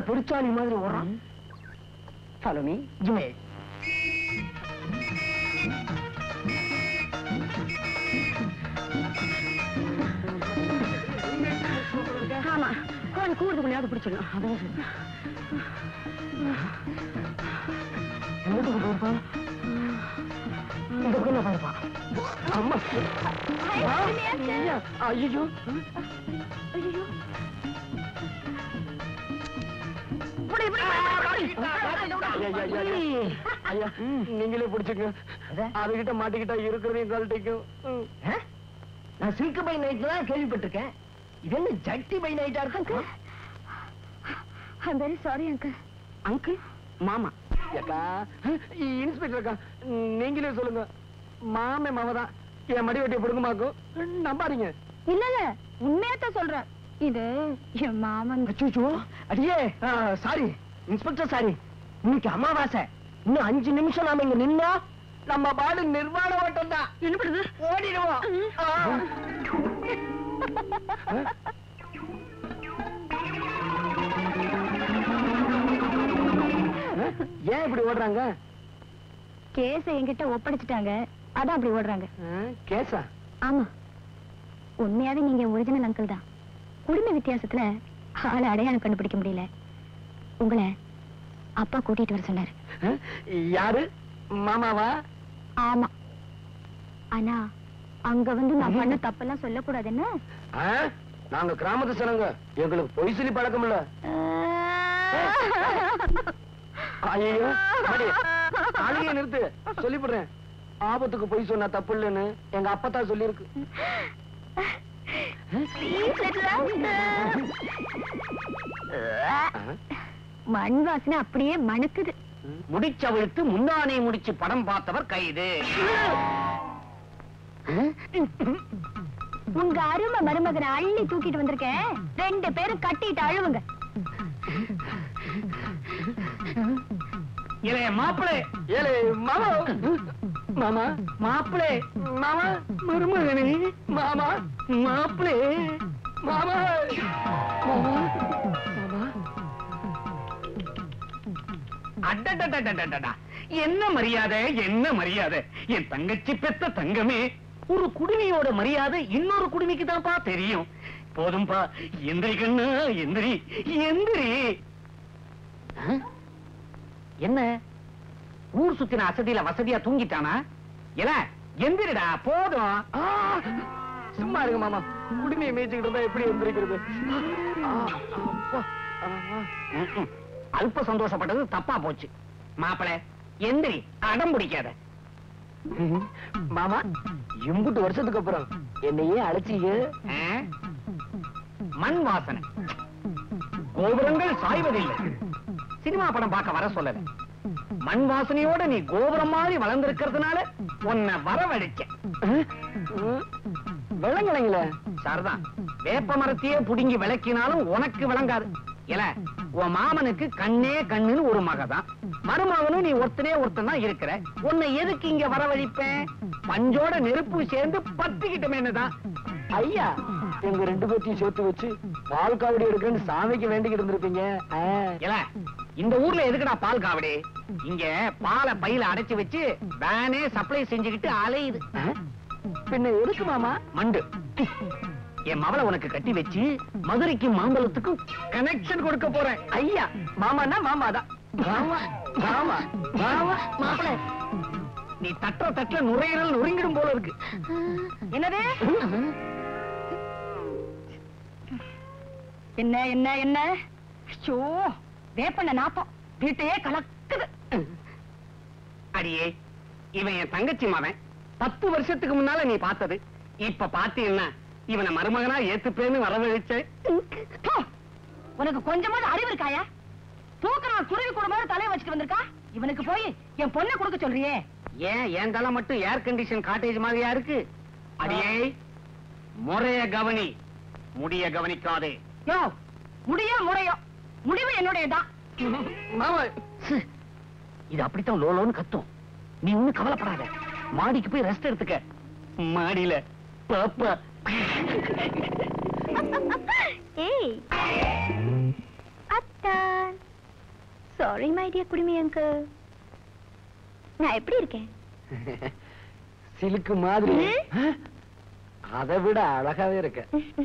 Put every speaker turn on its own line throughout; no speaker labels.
பெருச்சாணி மாதிரி ஓடுறான் follow me ஜிமே
ஆமா கோழி கூடுறதுக்குள்ளையாவது பிடிச்சிடணும் அதான் சரி.
எங்கிட்டு கொண்டு வரப்பா இந்த பக்கம் நான் பாருப்பா அம்மா ஐயோ
ஐயோ
ஐயா நீங்களே பிடிச்சுங்க அதுகிட்ட மாட்டிக்கிட்டா இருக்கிறதையும் கழட்டிக்கும் நான் சில்க் பை நைட் தான் கேள்விப்பட்டிருக்கேன் இது என்ன ஜட்டி பை நைட்டா இருக்கு
I'm very sorry uncle
uncle மாமா அக்கா இன்ஸ்பெக்டர் அக்கா நீங்களே சொல்லுங்க மாமே மாமா தான் என் மடி வெட்டிய பிடுங்கமாக்கும் நம்பாதீங்க
இல்ல இல்ல உண்மையாத்தான் சொல்றேன் இது என் மாமன்
அச்சோ அடியே சாரி இன்ஸ்பெக்டர் சாரி இன்னைக்கு அமாவாசை இன்னும் அஞ்சு நிமிஷம் நாம இங்க நின்னா நம்ம பாடு நிர்வாண ஓட்டம் தான்
என்ன பண்ணுது
ஓடிடுவோம் ஆ. ஏன் இப்படி ஓடுறாங்க
கேஸ என்கிட்ட ஒப்படைச்சிட்டாங்க அதான் அப்படி ஓடுறாங்க
ஆ, கேஸா
ஆமா உண்மையாவே நீங்க ஒரிஜினல் அங்கிள் தான் குடும்ப வித்தியாசத்துல ஆளை அடையாளம் கண்டுபிடிக்க முடியல உங்களை அப்பா கூட்டிட்டு வர சொன்னாரு
ஆ, யாரு மாமாவா
ஆமா ஆனா அங்க வந்து நான் பண்ண தப்பெல்லாம் சொல்லக்கூடாதுன்னு
ஆ, நாங்க கிராமத்து சனங்க எங்களுக்கு பொய் சொல்லி பழக்கம் இல்ல ஐயோ மடி அழுகைய நிறுத்து சொல்லிவிடுறேன் ஆபத்துக்கு பொய் சொன்னா தப்பு இல்லைன்னு எங்க அப்பா சொல்லியிருக்கு
மண் வாசனை அப்படியே மணக்குது
முடிச்சவிழ்த்து முந்தானை முடிச்சு படம் பார்த்தவர் கைது
உங்க அருமை மருமகனை அள்ளி தூக்கிட்டு வந்திருக்கேன் ரெண்டு பேரும் கட்டிட்டு அழுவுங்க
இளைய மாப்பிளே
ஏலே மாமா மாமா
மாப்பிளே
மாமா மருமகனே மாமா
மாப்பிளே
மாமா மாமா மாமா
அடடடடடடடா. என்ன மரியாதை என்ன மரியாதை என் தங்கச்சி பெத்த தங்கமே ஒரு குடுமியோட மரியாதை இன்னொரு குடுமிக்கு தான்ப்பா தெரியும் போதும்பா எந்திரி கண்ணு எந்திரி எந்திரி ஆ? என்ன ஊர் சுத்தின அசதியில வசதியா தூங்கிட்டானா இல்ல எந்திரிடா போதும்
ஆ, சும்மா இருங்க மாமா குடிமையை மேய்ச்சிக்கிட்டு இருந்தா எப்படி எந்திரிக்கிறது ஆ, அப்பா, ஆ,
ம்ம். அல்ப சந்தோஷப்பட்டது தப்பா போச்சு மாப்பிள எந்திரி அடம் பிடிக்காத
ம். மாமா எம்புட்டு வருஷத்துக்கு அப்புறம் என்னையே அழைச்சீங்க
ஆ? மண் வாசனை கோபுரங்கள் சாய்வதில்லை சினிமா படம் பார்க்க வர சொல்லல மண் வாசனையோட நீ கோபுரம் மாதிரி வளர்ந்திருக்கிறதுனால உன்னை வரவழைச்சேன்
விளங்கலைங்களே
சரிதான் வேப்ப மரத்தையே புடுங்கி விளக்கினாலும் உனக்கு விளங்காது இல்ல உன் மாமனுக்கு கண்ணே கண்ணுன்னு ஒரு மகதான் மருமகனும் நீ ஒருத்தனே ஒருத்தன் தான் இருக்கிற உன்னை எதுக்கு இங்க வரவழைப்பேன் பஞ்சோட நெருப்பு சேர்ந்து பத்திக்கிட்டமேனுதான்
ஐயா எங்க ரெண்டு பேர்த்தையும் சேர்த்து வச்சு பால் காவடி எடுக்கன்னு சாமிக்கு வேண்டிக்கிட்டு இருந்திருப்பீங்க ஆ.
இல்ல இந்த ஊர்ல எதுக்குடா பால் காவடி இங்க பாலை பையில அடைச்சு வச்சு வேனே சப்ளை செஞ்சுக்கிட்டு அலையுது
ஆ? பின்ன எதுக்கு மாமா
மண்டு என் மவளை உனக்கு கட்டி வச்சு மதுரைக்கும் மாம்பழத்துக்கும் கனெக்ஷன் கொடுக்க போறேன்
ஐயா மாமான்னா மாமா தான் மாமா மாமா மாமா
மாப்பிள நீ தட்டுற தட்டுல நுரையீரல் நொறுங்கிடும் போல இருக்கு
என்னது என்ன என்ன என்ன ஐயோ வேப்பண்ண நாப்பம் வீட்டையே கலக்குது
அடியே இவன் என் தங்கச்சி மவன் பத்து வருஷத்துக்கு முன்னால நீ பார்த்தது இப்ப பாத்தீங்கன்னா இவனை மருமகனா ஏத்துப்பேன்னு வரவழைச்சேன்
போ. உனக்கு கொஞ்சமாவது அறிவு இருக்காயா தூக்குறான் குருவி கூட மாதிரி தலையை வச்சுட்டு வந்திருக்கா இவனுக்கு போய் என் பொண்ணை கொடுக்க சொல்றியே
ஏன் என் தலை மட்டும் ஏர் கண்டிஷன் காட்டேஜ் மாதிரியா இருக்கு அடியே முறைய கவனி முடிய கவனிக்காதே
யோ முடியோ முறையோ முடிவு என்னுடையதான்
மாமா
இது அப்படித்தான் லோலோன்னு கத்தும் நீ ஒண்ணு கவலைப்படாத மாடிக்கு போய் ரெஸ்ட் எடுத்துக்க மாடியில பாப்பா
ஏய் அத்தை டான் சாரி மை டியர் குடிமி அங்கிள் நான் எப்படி இருக்கேன்
சிலுக்கு மாதிரி அதை விட அழகாவே இருக்க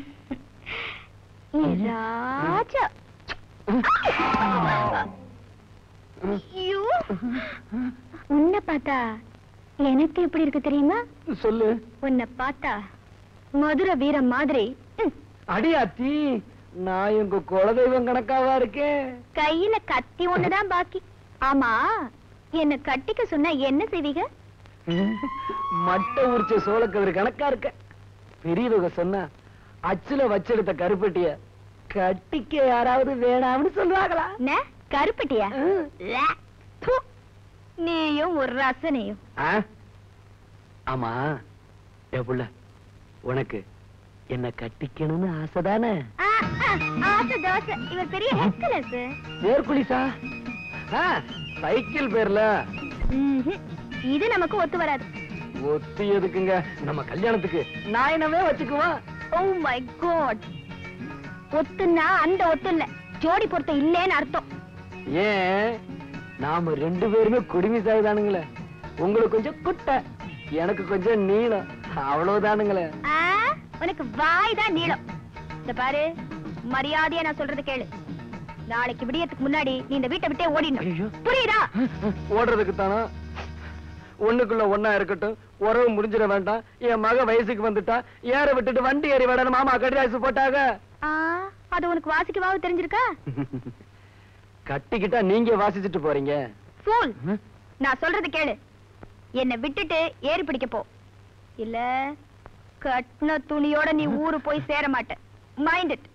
என் ராஜா ஐயோ உன்னை பார்த்தா எனக்கு எப்படி இருக்கு தெரியுமா
சொல்லு
உன்னை பார்த்தா மதுரை வீரம் மாதிரி ம்,
அடியாத்தி நான் எங்க குலதெய்வம் கணக்காவா இருக்கேன்
கையில கத்தி ஒண்ணுதான் பாக்கி ஆமா என்ன கட்டிக்க சொன்னா என்ன செய்வீங்க
மட்டை உரிச்ச சோளக்கதிர் கணக்கா இருக்க பெரியவங்க சொன்னா அச்சுல வச்செடுத்த கருப்பட்டிய கட்டிக்க யாராவது வேணாம்னு சொல்றாங்களா
என்ன கருப்பட்டியா
ம்.
ல, ப்பு. நீயும் ஒரு ரசனையும்
ஆ? ஆமா ஏ புள்ள உனக்கு என்ன கட்டிக்கணும்னு ஆசைதானே
ஆ, ஆ, ஆசை தோசை இவர் பெரிய ஹெக்கலஸ்
ஏர்குலிசா சைக்கிள் பேர்ல
இது நமக்கு ஒத்து வராது
ஒத்தி எதுக்குங்க நம்ம கல்யாணத்துக்கு நாயனமே வச்சுக்குவோம்
ஓ மை காட் ஒத்துன்னா அந்த ஒத்து இல்ல ஜோடி பொருத்தம் இல்லேன்னு அர்த்தம்
ஏன் நாம ரெண்டு பேருமே குடுமி சாய்தானுங்களே உங்களுக்கு கொஞ்சம் குட்டை எனக்கு கொஞ்சம் நீளம் அவ்வளவுதானுங்களே
ஆ, உனக்கு வாய் தான் நீளம் இந்த பாரு மரியாதையா நான் சொல்றது கேளு நாளைக்கு விடியத்துக்கு முன்னாடி நீ இந்த வீட்டை விட்டே
ஐயோ.
ஓடிடணும் புரியுதா
ஓடுறதுக்கு தானா ஒண்ணுக்குள்ள ஒண்ணா இருக்கட்டும் உறவு முடிஞ்சிட வேண்டாம் என் மக வயசுக்கு வந்துட்டா ஏற விட்டுட்டு வண்டி ஏறி விடணும் மாமா கடிதாசு போட்டாங்க
ஆ, அது உனக்கு வாசிக்கவாவது தெரிஞ்சிருக்கா
கட்டிக்கிட்டா நீங்க வாசிச்சுட்டு போறீங்க
ஃபூல் நான் சொல்றது கேளு என்னை விட்டுட்டு ஏறி பிடிக்க போ இல்ல கட்டின துணியோட நீ ஊரு போய் சேர மாட்ட மைண்ட் இட்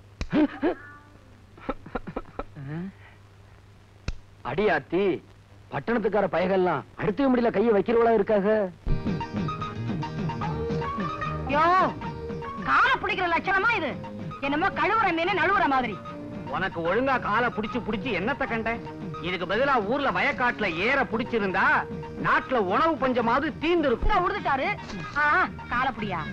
அடியாத்தி பட்டணத்துக்கார பயகெல்லாம் அடுத்த முடியல கைய வைக்கிறவளா இருக்காக
யோ கால பிடிக்கிற லட்சணமா இது என்னமோ கழுவுற மீன் நழுவுற மாதிரி
உனக்கு ஒழுங்கா காலை புடிச்சு புடிச்சு என்னத்த கண்ட இதுக்கு பதிலா ஊர்ல வயக்காட்டுல ஏற புடிச்சிருந்தா நாட்டுல உணவு பஞ்சமாவது தீந்து இருக்கும்
இங்க உடுதுட்டாரு ஆ கால புடியா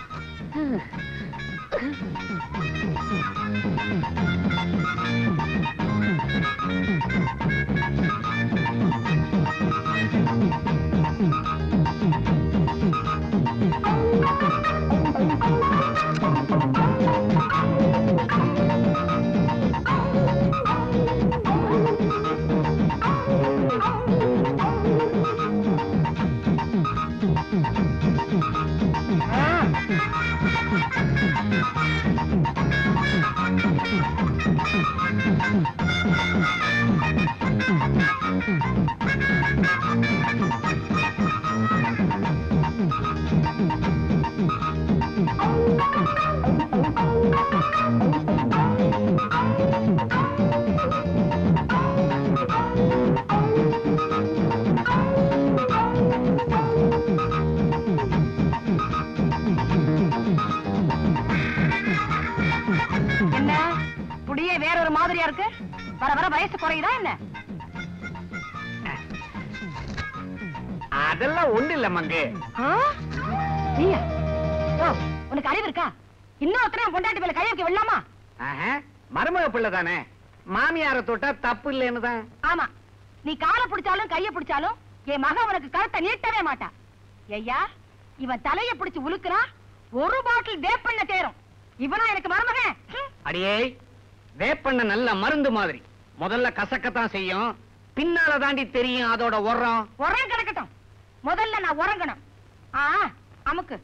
என்ன புடியே வேற ஒரு மாதிரியா இருக்கு வர வர வயசு குறையுதா என்ன
அதெல்லாம் ஒண்ணு இல்ல மங்கு
ஆ? நீயா? யோ, உனக்கு அறிவு இருக்கா இன்னொருத்தரையும் பொண்டாட்டி மேல கை வைக்க விடலாமா
ஆஹா, மருமக பிள்ளை தானே மாமியார தொட்டா தப்பு இல்லைன்னு தான்
ஆமா நீ காலை பிடிச்சாலும் கைய பிடிச்சாலும் என் மகன் உனக்கு கருத்தை நீட்டவே மாட்டா ஐயா இவன் தலைய பிடிச்சு உலுக்குறான் ஒரு பாட்டில் வேப்பெண்ண தேரும் இவனா எனக்கு மருமகன் ஹம்.
அடியே வேப்பண்ண நல்ல மருந்து மாதிரி முதல்ல கசக்கத்தான் செய்யும் பின்னால தாண்டி தெரியும் அதோட உரம்
உரம் கிடக்கட்டும் முதல்ல நான் உறங்கணும் ஆ அமுக்கு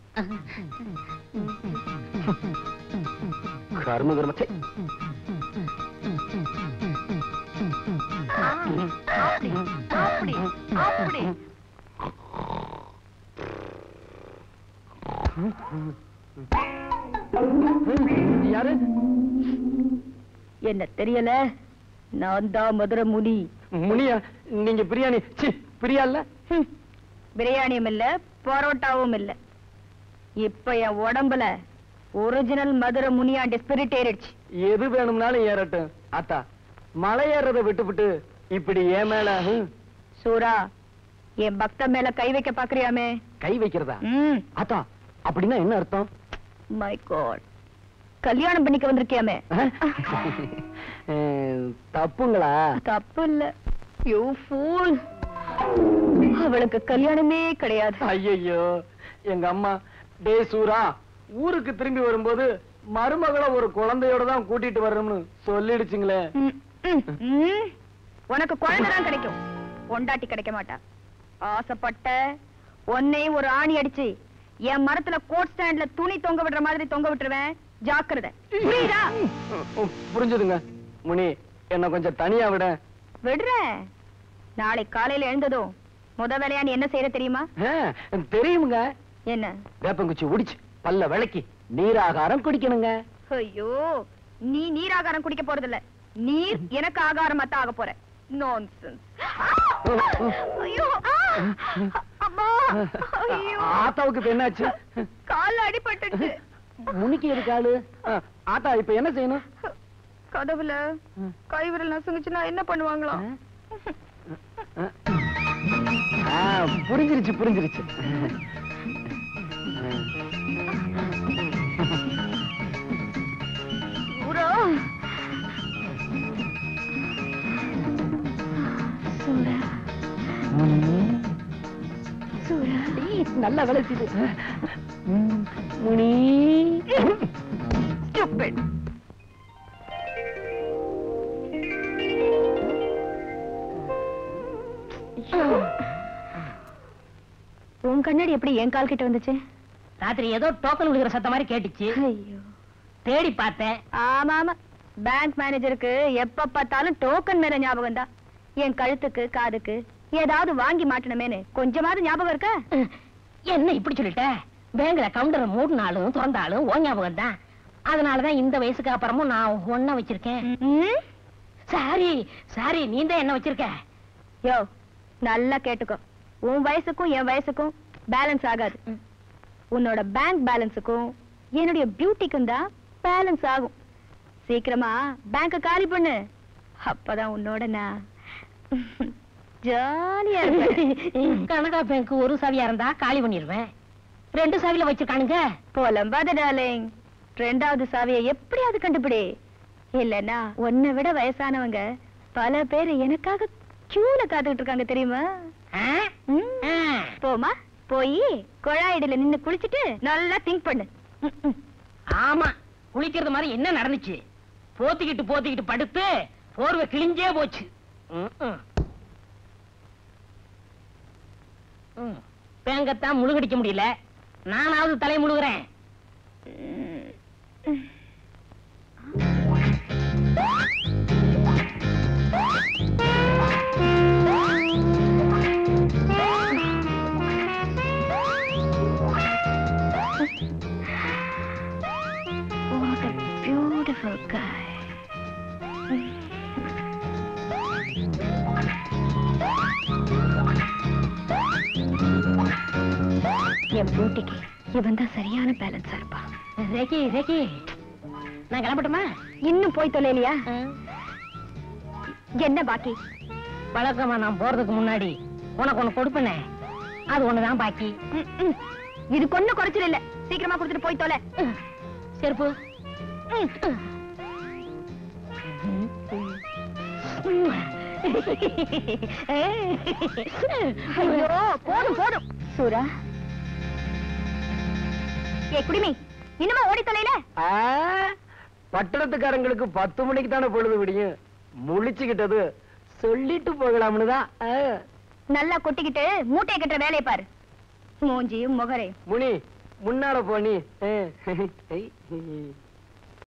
கர்ம கர்ம ச்சே.
ஆ, அப்படி அப்படி அப்படி
யாரு
என்ன தெரியல நான் தான் மதுரை முனி
முனியா நீங்க பிரியாணி சி பிரியா இல்ல
ஹம். பிரியாணியும் இல்ல பரோட்டாவும் இல்ல இப்ப என் உடம்புல ஒரிஜினல் மதுரை முனியாண்டி ஸ்பிரிட் ஏறிடுச்சு
எது வேணும்னாலும் ஏறட்டும் அத்தா மலை ஏறத விட்டுவிட்டு இப்படி ஏன் மேல ஹம்,
சூரா என் பக்த மேல கை வைக்க பாக்குறியாமே
கை வைக்கிறதா
ம்
அத்தா அப்படின்னா என்ன அர்த்தம்
மை காட்
கல்யாணம் பண்ணிக்க வந்திருக்கியாமே
அஹ், தப்புங்களா
தப்பு இல்ல யூ ஃபூல் அவளுக்கு கல்யாணமே கிடையாது
ஐயையோ எங்க அம்மா டே சூரா ஊருக்கு திரும்பி வரும்போது மருமகளை ஒரு குழந்தையோட தான் கூட்டிட்டு வரணும்னு சொல்லிடுச்சுங்களே
ம், ம், ம். உனக்கு குழந்தை தான் கிடைக்கும் பொண்டாட்டி கிடைக்க மாட்டா ஆசைப்பட்ட உன்னை ஒரு ஆணி அடிச்சு என் மரத்துல கோட் ஸ்டாண்ட்ல துணி தொங்க விடுற மாதிரி தொங்க விட்டுருவேன் ஜாக்கிரதை புரியுதா
உம், புரிஞ்சுதுங்க முனி என்ன கொஞ்சம் தனியா விட
விடுறேன் நாளை காலையில எழுந்ததும் முத வேலையா நீ என்ன செய்யற தெரியுமா
அஹ், தெரியுமுங்க
என்ன
வேப்பங்குச்சி உடிச்சு பல்ல விளக்கி நீராகாரம் குடிக்கணுங்க
ஐயோ நீ நீராகாரம் குடிக்க போறதில்ல நீர் எனக்கு ஆகாரமா தான் ஆக போற நான்சென்ஸ் ஐயோ ஆ! அம்மா ஐயோ
ஆத்தாவுக்கு இப்ப என்னாச்சு
கால்ல அடிபட்டுச்சு
முனிக்கு இருக்காளு அஹ், ஆத்தா இப்ப என்ன செய்யணும்
கதவுல கைவிரல் நசுங்குச்சுன்னா என்ன பண்ணுவாங்களாம்
அஹ், ஆ, புரிஞ்சிருச்சு புரிஞ்சிருச்சு
ஊரா சூரா சூரா
நல்லா விளைச்சுது முனி
Stupid. உன் கண்ணாடி எப்படி என் கால் கிட்ட வந்துச்சு
ராத்திரி ஏதோ டோக்கன் விழுகிற சத்தம் மாதிரி கேட்டுச்சு
ஐயோ
தேடி பார்த்தேன்
ஆமா ஆமா பேங்க் மேனேஜருக்கு எப்ப பார்த்தாலும் டோக்கன் மேல ஞாபகம் தான் என் கழுத்துக்கு காதுக்கு ஏதாவது வாங்கி மாட்டணுமேனு கொஞ்சமாவது ஞாபகம் இருக்கா
என்ன இப்படி சொல்லிட்ட பேங்க்ல கவுண்டர் மூடினாலும் திறந்தாலும் ஓ ஞாபகம் தான் அதனாலதான் இந்த வயசுக்கு அப்புறமும் நான் ஒன்ன வச்சிருக்கேன்
ம்?
சாரி சாரி நீ தான் என்ன வச்சிருக்க
யோ நல்லா கேட்டுக்கோ உன் வயசுக்கும் என் வயசுக்கும் பேலன்ஸ் ஆகாது உன்னோட பேங்க் பேலன்ஸுக்கும் என்னுடைய பியூட்டிக்கும் தான் பேலன்ஸ் ஆகும் சீக்கிரமா பேங்க காலி பண்ணு அப்பதான் உன்னோட நான் ஜாலியா இருப்பேன்.
கனடா பேங்க் ஒரு சாவியா இருந்தா காலி பண்ணிடுவேன் ரெண்டு சாவியில வச்சிருக்கானுங்க
புலம்பாத டார்லிங் ரெண்டாவது சாவியை எப்படியாவது கண்டுபிடி இல்லன்னா உன்னை விட வயசானவங்க பல பேர் எனக்காக கியூல காத்துக்கிட்டு இருக்காங்க தெரியுமா
ஆ?
ம்.
ஆ.
போமா போய் குழாயிடில நின்னு குளிச்சிட்டு நல்லா திங்க் பண்ணு ம், ம்.
ஆமா குளிக்கிறது மாதிரி என்ன நடந்துச்சு போத்திக்கிட்டு போத்திக்கிட்டு படுத்து போர்வை கிழிஞ்சே போச்சு ம், ம். ம். பேங்கத்தான் முழுகடிக்க முடியல நானாவது தலை முழுகிறேன்
What a beautiful guy. என் பியூட்டிக்கு இவன் தான் சரியான பேலன்ஸா இருப்பான்
ரேகி ரேகி நான் கிளம்பட்டுமா
இன்னும் போய் தொலைலையா என்ன பாக்கி
வழக்கமா நான் போறதுக்கு முன்னாடி உனக்கு ஒண்ணு கொடுப்பனே அது ஒண்ணுதான் பாக்கி
ம், ம். இது கொன்னு குறைச்சல் இல்ல சீக்கிரமா கொடுத்துட்டு போய் தொலை
செருப்பு
ஐயோ போதும் போதும் சூரா ஏ குடிமி இன்னுமா ஓடி தொலைல
ஆ, பட்டணத்துக்காரங்களுக்கு பத்து மணிக்கு தானே பொழுது விடியும் முழிச்சுக்கிட்டது சொல்லிட்டு போகலாம்னு தான் ஆ.
நல்லா கொட்டிக்கிட்டு மூட்டையை கட்டுற வேலையை பாரு மூஞ்சியும் முகரையும்
முனி முன்னால போனி ஆ. ஐ.